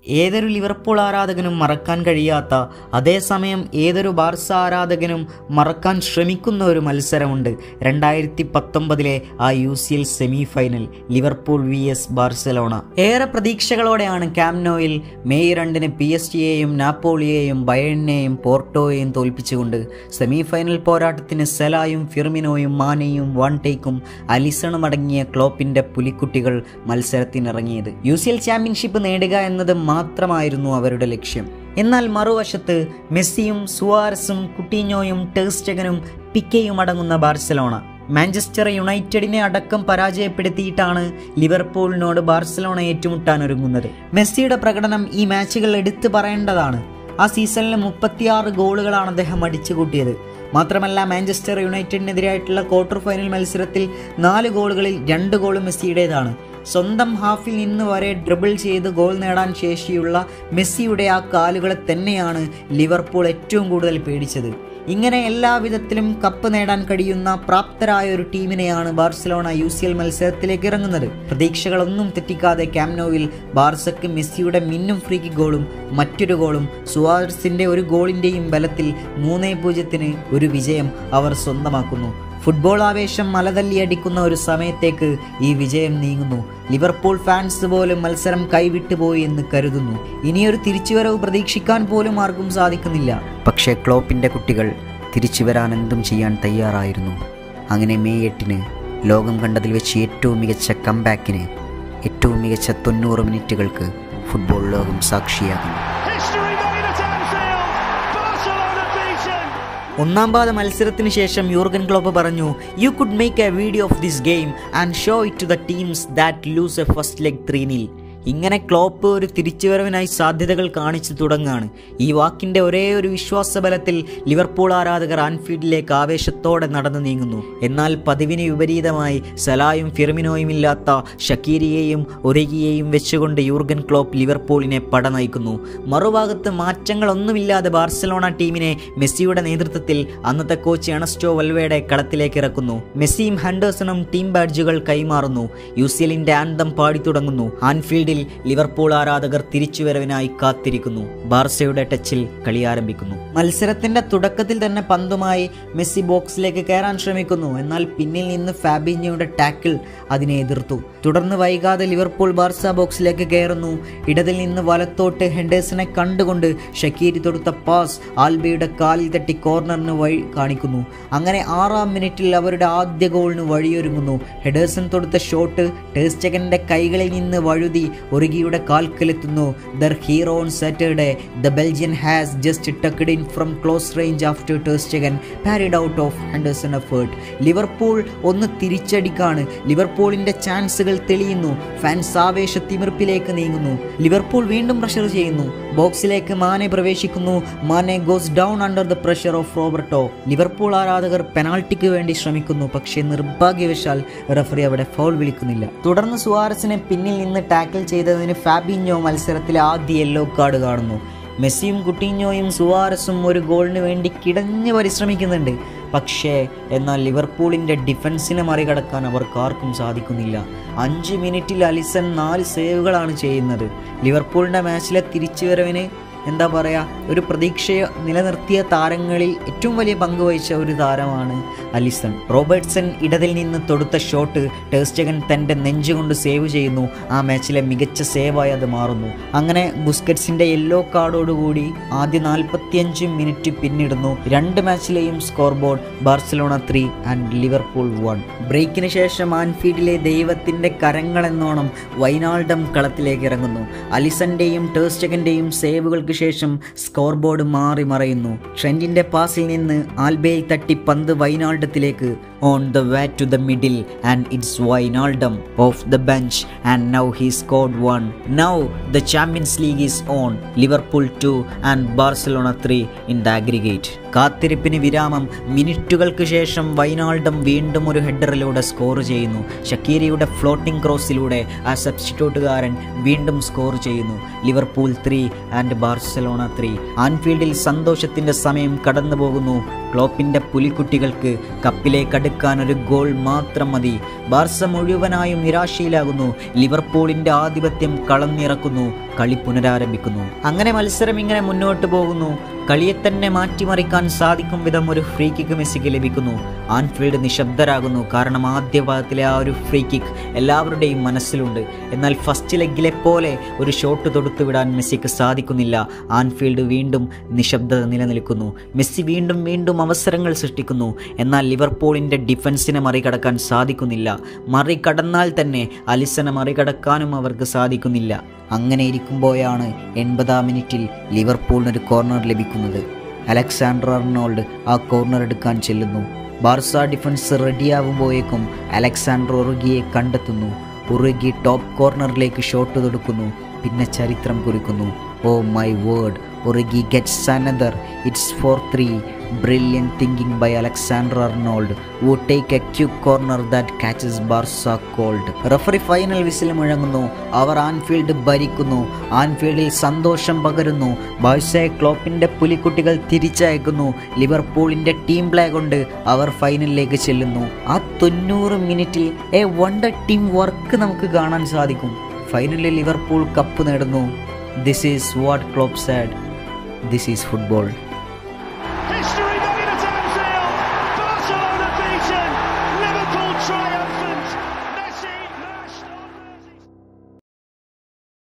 ഏതൊരു ലിവർപൂൾ ആരാധകനും മറക്കാൻ കഴിയാത്ത അതേസമയം ഏതൊരു ബാർസ ആരാധകനും മറക്കാൻ ശ്രമിക്കുന്ന ഒരു മത്സരമുണ്ട് രണ്ടായിരത്തി പത്തൊമ്പതിലെ ആ U C L semi final Liverpool V S Barcelona ഏറെ പ്രതീക്ഷകളോടെയാണ് ക്യാംനോയിൽ മെയ് രണ്ടിന് പി എസ് ജിയെയും നാപ്പോളിയെയും ബയണിനെയും പോർട്ടോയെയും തോൽപ്പിച്ചുകൊണ്ട് സെമി ഫൈനൽ പോരാട്ടത്തിന് സെലായും ഫിർമിനോയും മാനയും വാൺടേക്കും അലിസണും അടങ്ങിയ ക്ലോപ്പിന്റെ പുലിക്കുട്ടികൾ മത്സരത്തിനിറങ്ങിയത് യു സി എൽ ചാമ്പ്യൻഷിപ്പ് നേടുക എന്നത് മാത്രമായിരുന്നു അവരുടെ ലക്ഷ്യം എന്നാൽ മറുവശത്ത് മെസ്സിയും സുവാരസും കുട്ടീഞ്ഞോയും ടേസ്റ്റഗനും പിക്കെയും അടങ്ങുന്ന ബാർസലോണ മാഞ്ചസ്റ്റർ യുണൈറ്റഡിനെ അടക്കം പരാജയപ്പെടുത്തിയിട്ടാണ് ലിവർപൂളിനോട് ബാർസലോണ ഏറ്റുമുട്ടാൻ ഒരുങ്ങുന്നത് മെസ്സിയുടെ പ്രകടനം ഈ മാച്ചുകൾ എടുത്തു പറയേണ്ടതാണ് ആ സീസണിൽ മുപ്പത്തിയാറ് ഗോളുകളാണ് അദ്ദേഹം അടിച്ചു കൂട്ടിയത് മാത്രമല്ല മാഞ്ചസ്റ്റർ യുണൈറ്റഡിനെതിരായിട്ടുള്ള ക്വാർട്ടർ ഫൈനൽ മത്സരത്തിൽ നാല് ഗോളുകളിൽ രണ്ട് ഗോളും മെസ്സിയുടേതാണ് സ്വന്തം ഹാഫിൽ നിന്ന് വരെ ഡ്രിബിൾ ചെയ്ത് ഗോൾ നേടാൻ ശേഷിയുള്ള മെസ്സിയുടെ ആ കാലുകളെ തന്നെയാണ് ലിവർപൂൾ ഏറ്റവും കൂടുതൽ പേടിച്ചത് ഇങ്ങനെ എല്ലാ വിധത്തിലും കപ്പ് നേടാൻ കഴിയുന്ന പ്രാപ്തരായ ഒരു ടീമിനെയാണ് ബാർസലോണ യു സി എൽ മത്സരത്തിലേക്ക് ഇറങ്ങുന്നത് പ്രതീക്ഷകളൊന്നും തെറ്റിക്കാതെ ക്യാംനോയിൽ ബാർസക്ക് മെസ്സിയുടെ മിന്നും ഫ്രീ ഗോളും മറ്റൊരു ഗോളും സുവാർസിന്റെ ഒരു ഗോളിന്റെയും ബലത്തിൽ മൂന്നേ പൂജ്യത്തിന് ഒരു വിജയം അവർ സ്വന്തമാക്കുന്നു ഫുട്ബോൾ ആവേശം മലതല്ലി അടിക്കുന്ന ഒരു സമയത്തേക്ക് ഈ വിജയം നീങ്ങുന്നു ലിവർപൂൾ ഫാൻസ് പോലും മത്സരം കൈവിട്ടുപോയി എന്ന് കരുതുന്നു ഇനിയൊരു തിരിച്ചുവരവ് പ്രതീക്ഷിക്കാൻ പോലും ആർക്കും സാധിക്കുന്നില്ല പക്ഷേ ക്ലോപ്പിന്റെ കുട്ടികൾ തിരിച്ചു വരാൻ എന്തും ചെയ്യാൻ തയ്യാറായിരുന്നു അങ്ങനെ മെയ് എട്ടിന് ലോകം കണ്ടതിൽ വെച്ച് ഏറ്റവും മികച്ച കംബാക്കിന് ഏറ്റവും മികച്ച തൊണ്ണൂറ് മിനിറ്റുകൾക്ക് ഫുട്ബോൾ ലോകം സാക്ഷിയാകുന്നു History made at Anfield. Barcelona beaten. ഒന്നാം പാദ മത്സരത്തിന് ശേഷം യൂർഗൻ ക്ലോപ്പ് പറഞ്ഞു you could make a video of this game and show it to the teams that lose a first leg three nil ഇങ്ങനെ ക്ലോപ്പ് ഒരു തിരിച്ചുവരവിനായി സാധ്യതകൾ കാണിച്ചു തുടങ്ങാണ് ഈ വാക്കിന്റെ ഒരേ ഒരു വിശ്വാസബലത്തിൽ ലിവർപൂൾ ആരാധകർ ആൻഫീൽഡിലേക്ക് ആവേശത്തോടെ നടന്നു നീങ്ങുന്നു എന്നാൽ പതിവിന് വിപരീതമായി സലായും ഫിർമിനോയും ഇല്ലാത്ത ഷക്കീരിയെയും ഒരകിയെയും വെച്ചുകൊണ്ട് യൂർഗൻ ക്ലോപ്പ് ലിവർപൂളിനെ പട നയിക്കുന്നു മറുഭാഗത്ത് മാറ്റങ്ങളൊന്നുമില്ലാതെ ബാർസലോണ ടീമിനെ മെസ്സിയുടെ നേതൃത്വത്തിൽ അന്നത്തെ കോച്ച് എണസ്റ്റോ വൽവേടെ കളത്തിലേക്ക് ഇറക്കുന്നു മെസ്സിയും ഹണ്ടേഴ്സണും ടീം ബാഡ്ജുകൾ കൈമാറുന്നു യു സി എല്ലിന്റെ ആന്തം പാടി തുടങ്ങുന്നു ആൻഫീൽഡിൽ ലിവർപൂൾ ആരാധകർ തിരിച്ചുവരവിനായി കാത്തിരിക്കുന്നു ബാർസയുടെ ടച്ചിൽ കളി ആരംഭിക്കുന്നു മത്സരത്തിന്റെ തുടക്കത്തിൽ തന്നെ പന്തുമായി മെസ്സി ബോക്സിലേക്ക് കയറാൻ ശ്രമിക്കുന്നു എന്നാൽ പിന്നിൽ നിന്ന് ഫാബിഞ്ഞയുടെ ടാക്കിൾ അതിനെ എതിർത്തു തുടർന്ന് വൈകാതെ ലിവർപൂൾ ബാർസ ബോക്സിലേക്ക് കയറുന്നു ഇടതിൽ നിന്ന് വലത്തോട്ട് ഹെൻഡേഴ്സനെ കണ്ടുകൊണ്ട് ഷക്കീരി തൊടുത്ത പാസ് ആൽബയുടെ കാലിൽ തട്ടി കോർണറിന് വഴി കാണിക്കുന്നു അങ്ങനെ ആറാം മിനിറ്റിൽ അവരുടെ ആദ്യ ഗോളിന് വഴിയൊരുങ്ങുന്നു ഹെഡേഴ്സൺ തൊടുത്ത ഷോട്ട് ടേസ്റ്റഗന്റെ കൈകളിൽ നിന്ന് വഴുതി ഒറുകിയുടെ കാൽക്കലെത്തുന്നു there hero on Saturday the Belgian has just tucked in from close range after Ter Stegen parried out of Henderson effort Liverpool ഒന്ന് തിരിച്ചടിക്കാണ് ലിവർപൂളിന്റെ ചാൻസുകൾ തെളിയുന്നു ഫാൻസ് ആവേശ തിമിർപ്പിലേക്ക് നീങ്ങുന്നു ലിവർപൂൾ വീണ്ടും പ്രഷർ ചെയ്യുന്നു ബോക്സിലേക്ക് മാനെ പ്രവേശിക്കുന്നു Mane goes down under the pressure of Roberto Liverpool ആരാധകർ പെനാൾട്ടിക്ക് വേണ്ടി ശ്രമിക്കുന്നു പക്ഷേ നിർഭാഗ്യവശാൽ റഫറി അവിടെ ഫൗൾ വിളിക്കുന്നില്ല തുടർന്ന് സുവാരസിനെ പിന്നിൽ നിന്ന് ടാക്കിൾ ചെയ്തതിന് ഫാബിഞ്ഞോ മത്സരത്തിലെ ആദ്യ യെല്ലോ കാർഡ് കാണുന്നു മെസ്സിയും കുട്ടീഞ്ഞോയും സുവാരസും ഒരു ഗോളിന് വേണ്ടി കിടഞ്ഞ് പരിശ്രമിക്കുന്നുണ്ട് പക്ഷേ എന്നാൽ ലിവർപൂളിൻ്റെ ഡിഫൻസിനെ മറികടക്കാൻ അവർക്ക് ആർക്കും സാധിക്കുന്നില്ല അഞ്ച് മിനിറ്റിൽ അലിസൺ നാല് സേവുകളാണ് ചെയ്യുന്നത് ലിവർപൂളിൻ്റെ മാച്ചിലെ തിരിച്ചുവരവിന് എന്താ പറയുക ഒരു പ്രതീക്ഷയെ നിലനിർത്തിയ താരങ്ങളിൽ ഏറ്റവും വലിയ പങ്ക് വഹിച്ച ഒരു താരമാണ് അലിസൺ റോബർട്ട്സൺ ഇടതിൽ നിന്ന് തൊടുത്ത ഷോട്ട് ടേസ്റ്റഗൻ തൻ്റെ നെഞ്ചുകൊണ്ട് സേവ് ചെയ്യുന്നു ആ മാച്ചിലെ മികച്ച സേവായി അത് മാറുന്നു അങ്ങനെ ബുസ്കറ്റ്സിൻ്റെ യെല്ലോ കാർഡോടുകൂടി ആദ്യ നാൽപ്പത്തിയഞ്ച് മിനിറ്റ് പിന്നിടുന്നു രണ്ട് മാച്ചിലെയും score board Barcelona three and Liverpool one ബ്രേക്കിന് ശേഷം ആൻഫീൽഡിലെ ദൈവത്തിൻ്റെ കരങ്ങളെന്നോണം വൈനാൾഡം കളത്തിലേക്ക് ഇറങ്ങുന്നു അലിസന്റെയും ടേസ്റ്റഗന്റെയും സേവുകൾക്ക് ശേഷം സ്കോർ ബോർഡ് മാറി മറയുന്നു ട്രെൻഡിന്റെ പാസിൽ നിന്ന് ആൽബയിൽ തട്ടി പന്ത് വൈനാൾഡത്തിലേക്ക് on the way to the middle and it's Wijnaldum off the bench and now he scored one now the Champions League is on Liverpool two and Barcelona three in the aggregate കാത്തിരിപ്പിന് വിരാമം മിനിറ്റുകൾക്ക് ശേഷം Wijnaldum വീണ്ടും ഒരു ഹെഡറിലൂടെ score ചെയ്യുന്നു ഷക്കീരിയുടെ floating ക്രോസിലൂടെ ആ സബ്സ്റ്റിറ്റ്യൂട്ടുകാരൻ വീണ്ടും സ്കോർ ചെയ്യുന്നു Liverpool three and Barcelona three ആൻഫീൽഡിൽ സന്തോഷത്തിന്റെ സമയം കടന്നു പോകുന്നു ക്ലോപ്പിന്റെ പുലിക്കുട്ടികൾക്ക് കപ്പിലേക്ക് അടുക്കാൻ ഒരു ഗോൾ മാത്രം മതി ബാർസ മുഴുവനായും നിരാശയിലാകുന്നു ലിവർപൂളിന്റെ ആധിപത്യം കളഞ്ഞിറക്കുന്നു കളി പുനരാരംഭിക്കുന്നു അങ്ങനെ മത്സരം ഇങ്ങനെ മുന്നോട്ട് പോകുന്നു കളിയെ തന്നെ മാറ്റിമറിക്കാൻ സാധിക്കും വിധം ഒരു ഫ്രീ കിക്ക് മെസ്സിക്ക് ലഭിക്കുന്നു ആൻഫീൽഡ് നിശബ്ദരാകുന്നു കാരണം ആദ്യ ഭാഗത്തിലെ ആ ഒരു ഫ്രീ കിക്ക് എല്ലാവരുടെയും മനസ്സിലുണ്ട് എന്നാൽ ഫസ്റ്റ് ലെഗിലെ പോലെ ഒരു ഷോട്ട് തൊടുത്തു വിടാൻ മെസ്സിക്ക് സാധിക്കുന്നില്ല ആൻഫീൽഡ് വീണ്ടും നിശബ്ദത നിലനിൽക്കുന്നു മെസ്സി വീണ്ടും വീണ്ടും അവസരങ്ങൾ സൃഷ്ടിക്കുന്നു എന്നാൽ ലിവർപൂളിൻ്റെ ഡിഫൻസിനെ മറികടക്കാൻ സാധിക്കുന്നില്ല മറികടന്നാൽ തന്നെ അലിസനെ മറികടക്കാനും അവർക്ക് സാധിക്കുന്നില്ല അങ്ങനെ ഇരിക്കുമ്പോഴാണ് എൺപതാം മിനിറ്റിൽ ലിവർപൂളിനൊരു കോർണർ ലഭിക്കുന്നത് അലക്സാണ്ടർ അർണോൾഡ് ആ കോർണർ എടുക്കാൻ ചെല്ലുന്നു ബാർസ ഡിഫൻസ് റെഡിയാവുമ്പോഴേക്കും അലക്സാണ്ടർ ഒറുഗിയെ കണ്ടെത്തുന്നു ഉറുഗി ടോപ്പ് കോർണറിലേക്ക് ഷോട്ട് തൊടുക്കുന്നു പിന്നെ ചരിത്രം കുറിക്കുന്നു oh my word Origi gets another it's four three brilliant thinking by Alexander Arnold who take a quick corner that catches Barca cold referee final whistle മുഴങ്ങുന്നു അവർ ആൻഫീൽഡ് ഭരിക്കുന്നു ആൻഫീൽഡിൽ സന്തോഷം പകരുന്നു ബാഴ്സയെ ക്ലോപ്പിൻ്റെ പുലിക്കുട്ടികൾ തിരിച്ചയക്കുന്നു ലിവർപൂളിൻ്റെ ടീം പ്ലേ കൊണ്ട് അവർ ഫൈനലിലേക്ക് ചെല്ലുന്നു ആ തൊണ്ണൂറ് മിനിറ്റിൽ എ വണ്ടർ ടീം വർക്ക് നമുക്ക് കാണാൻ സാധിക്കും ഫൈനലിൽ ലിവർപൂൾ കപ്പ് നേടുന്നു this is what Klopp said this is football